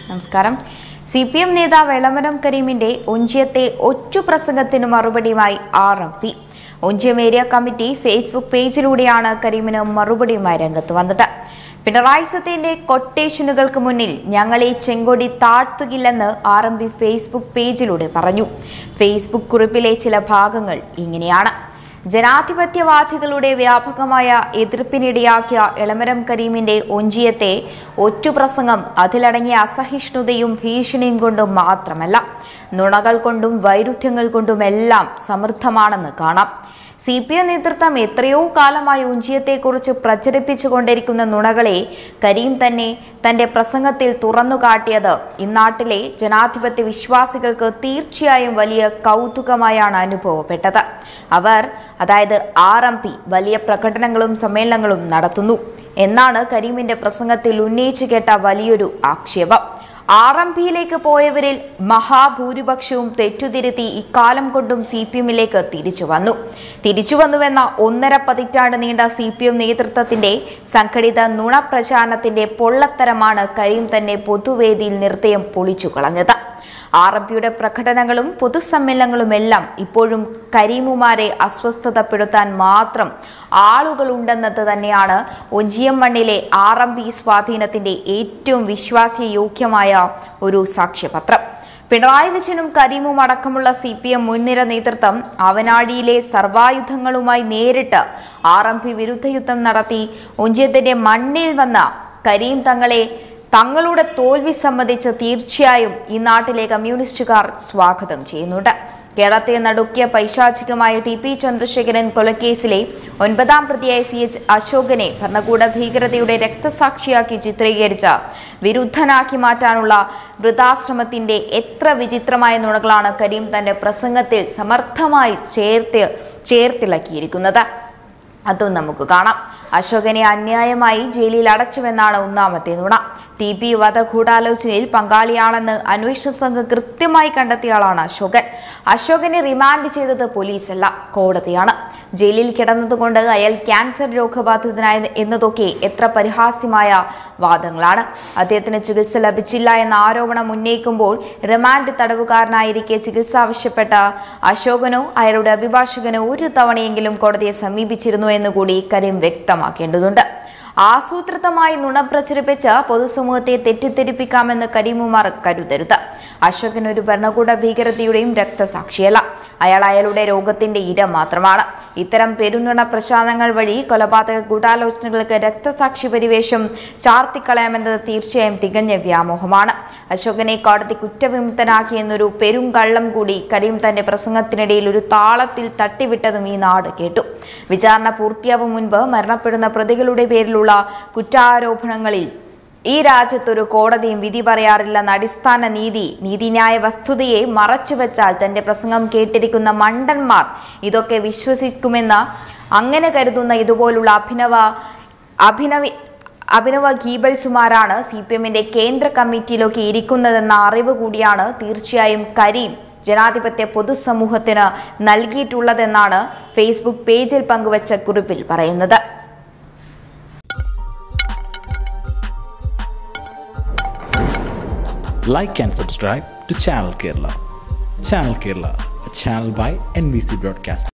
നമസ്കാരം C P M നേതാവ് എളമരം കരീമിന്റെ ഒഞ്ചിയത്തെ ഒറ്റ പ്രസംഗത്തിന് മറുപടിയുമായി R M P Onchiyam area committee Facebook പേജിലൂടെയാണ് കരീമിന് മറുപടിയുമായി രംഗത്ത് വന്നത് പിണറായി സത്യന്റെ കൊട്ടേഷനുകൾക്ക് മുന്നിൽ ഞങ്ങളെ ചെങ്കൊടി താഴ്ത്തുകില്ലെന്ന് ആർ എം പി ഫേസ്ബുക്ക് പേജിലൂടെ പറഞ്ഞു ഫേസ്ബുക്ക് കുറിപ്പിലെ ചില ഭാഗങ്ങൾ ഇങ്ങനെയാണ് ജനാധിപത്യവാദികളുടെ വ്യാപകമായ എതിർപ്പിനിടയാക്കിയ എളമരം കരീമിന്റെ ഒഞ്ചിയത്തെ ഒറ്റുപ്രസംഗം അതിലടങ്ങിയ അസഹിഷ്ണുതയും ഭീഷണിയും കൊണ്ടും മാത്രമല്ല നുണകൾ കൊണ്ടും വൈരുദ്ധ്യങ്ങൾ കൊണ്ടുമെല്ലാം സമൃദ്ധമാണെന്ന് കാണാം സി പി എം നേതൃത്വം എത്രയോ കാലമായി ഉഞ്ചിയത്തെക്കുറിച്ച് പ്രചരിപ്പിച്ചുകൊണ്ടിരിക്കുന്ന നുണകളെ കരീം തന്നെ തന്റെ പ്രസംഗത്തിൽ തുറന്നു കാട്ടിയത് ഇന്നാട്ടിലെ ജനാധിപത്യ വിശ്വാസികൾക്ക് തീർച്ചയായും വലിയ കൗതുകമായാണ് അനുഭവപ്പെട്ടത് അവർ അതായത് ആർ എം പി വലിയ പ്രകടനങ്ങളും സമ്മേളനങ്ങളും നടത്തുന്നു എന്നാണ് കരീമിന്റെ പ്രസംഗത്തിൽ ഉന്നയിച്ചു കേട്ട വലിയൊരു ആക്ഷേപം ആർ എം പിയിലേക്ക് പോയവരിൽ മഹാഭൂരിപക്ഷവും തെറ്റുതിരുത്തി ഇക്കാലം കൊണ്ടും സി പി എമ്മിലേക്ക് തിരിച്ചു വന്നു തിരിച്ചു വന്നുവെന്ന ഒന്നര പതിറ്റാണ്ട് നീണ്ട സി പി എം നേതൃത്വത്തിന്റെ സംഘടിത നുണപ്രചാരണത്തിന്റെ പൊള്ളത്തരമാണ് കരീം തന്നെ പൊതുവേദിയിൽ നിർദ്ദയം പൊളിച്ചു കളഞ്ഞത് ആർ എം പിയുടെ പ്രകടനങ്ങളും പൊതുസമ്മേളനങ്ങളുമെല്ലാം ഇപ്പോഴും കരീമുമാരെ അസ്വസ്ഥതപ്പെടുത്താൻ മാത്രം ആളുകളുണ്ടെന്നത് തന്നെയാണ് ഒഞ്ചിയം മണ്ണിലെ ആർ എം പി സ്വാധീനത്തിന്റെ ഏറ്റവും വിശ്വാസയോഗ്യമായ ഒരു സാക്ഷ്യപത്രം പിണറായി വിജയനും കരീമും അടക്കമുള്ള സി പി എം മുൻനിര നേതൃത്വം അവനാഴിയിലെ സർവായുധങ്ങളുമായി നേരിട്ട് ആർ എം പി വിരുദ്ധയുദ്ധം നടത്തി ഒഞ്ചിയത്തിന്റെ മണ്ണിൽ വന്ന കരീം തങ്ങളെ തങ്ങളുടെ തോൽവി സംബന്ധിച്ച് തീർച്ചയായും ഈ നാട്ടിലെ കമ്മ്യൂണിസ്റ്റുകാർ സ്വാഗതം ചെയ്യുന്നുണ്ട് കേരളത്തെ നടുക്കിയ പൈശാചികമായ ടി പി ചന്ദ്രശേഖരൻ കൊലക്കേസിലെ ഒൻപതാം പ്രതിയായ സി എച്ച് അശോകനെ ഭരണകൂട ഭീകരതയുടെ രക്തസാക്ഷിയാക്കി ചിത്രീകരിച്ച വിരുദ്ധനാക്കി മാറ്റാനുള്ള വൃതാശ്രമത്തിന്റെ എത്ര വിചിത്രമായ നുണകളാണ് കരീം തന്റെ പ്രസംഗത്തിൽ സമർത്ഥമായി ചേർത്ത് ചേർത്തിളക്കിയിരിക്കുന്നത് അതും നമുക്ക് കാണാം അശോകനെ അന്യായമായി ജയിലിൽ അടച്ചുവെന്നാണ് ഒന്നാമത്തെ നുണ ടി പി വധഗൂഢാലോചനയിൽ പങ്കാളിയാണെന്ന് അന്വേഷണ സംഘം കൃത്യമായി കണ്ടെത്തിയ ആളാണ് അശോകൻ അശോകനെ റിമാൻഡ് ചെയ്തത് പോലീസല്ല കോടതിയാണ് ജയിലിൽ കിടന്നതുകൊണ്ട് അയാൾ ക്യാൻസർ രോഗബാധിതനായ എന്നതൊക്കെ എത്ര പരിഹാസ്യമായ വാദങ്ങളാണ് അദ്ദേഹത്തിന് ചികിത്സ ലഭിച്ചില്ല എന്ന ആരോപണം ഉന്നയിക്കുമ്പോൾ റിമാൻഡ് തടവുകാരനായിരിക്കെ ചികിത്സ ആവശ്യപ്പെട്ട അശോകനോ അയാളുടെ അഭിഭാഷകനോ ഒരു തവണയെങ്കിലും കോടതിയെ സമീപിച്ചിരുന്നു എന്നുകൂടി കരീം വ്യക്തമാക്കേണ്ടതുണ്ട് ആസൂത്രിതമായി നുണ പ്രചരിപ്പിച്ച് പൊതുസമൂഹത്തെ തെറ്റിദ്ധരിപ്പിക്കാമെന്ന് കരീമുമാർ കരുതരുത് അശോകൻ ഒരു ഭരണകൂട ഭീകരതയുടെയും രക്തസാക്ഷിയല്ല അയാൾ അയാളുടെ രോഗത്തിന്റെ ഇര മാത്രമാണ് ഇത്തരം പെരുന്നുണ പ്രചാരണങ്ങൾ വഴി കൊലപാതക ഗൂഢാലോചനകൾക്ക് രക്തസാക്ഷി പരിവേഷം ചാർത്തിക്കളയാമെന്നത് തീർച്ചയായും തികഞ്ഞ വ്യാമോഹമാണ് അശോകനെ കോടതി കുറ്റവിമുക്തനാക്കി എന്നൊരു പെരും കള്ളം കൂടി കരീം തന്റെ പ്രസംഗത്തിനിടയിൽ ഒരു താളത്തിൽ തട്ടിവിട്ടതും ഈ നാട് കേട്ടു വിചാരണ പൂർത്തിയാവും മുൻപ് മരണപ്പെടുന്ന പ്രതികളുടെ പേരിലുള്ള കുറ്റാരോപണങ്ങളിൽ ഈ രാജ്യത്തൊരു കോടതിയും വിധി പറയാറില്ലെന്ന അടിസ്ഥാന നീതി നീതിന്യായ വസ്തുതയെ മറച്ചുവെച്ചാൽ തന്റെ പ്രസംഗം കേട്ടിരിക്കുന്ന മണ്ടന്മാർ ഇതൊക്കെ വിശ്വസിക്കുമെന്ന് അങ്ങനെ കരുതുന്ന ഇതുപോലുള്ള അഭിനവ അഭിനവി അഭിനവ ഗീബൽസുമാരാണ് സി പി എമ്മിന്റെ കേന്ദ്ര കമ്മിറ്റിയിലൊക്കെ ഇരിക്കുന്നതെന്ന അറിവ് കൂടിയാണ് തീർച്ചയായും കരീം ജനാധിപത്യ പൊതുസമൂഹത്തിന് നൽകിയിട്ടുള്ളതെന്നാണ് ഫേസ്ബുക്ക് പേജിൽ പങ്കുവച്ച കുറിപ്പിൽ പറയുന്നത് like and subscribe to Channel Kerala. Channel Kerala, a channel by NBC Broadcasting.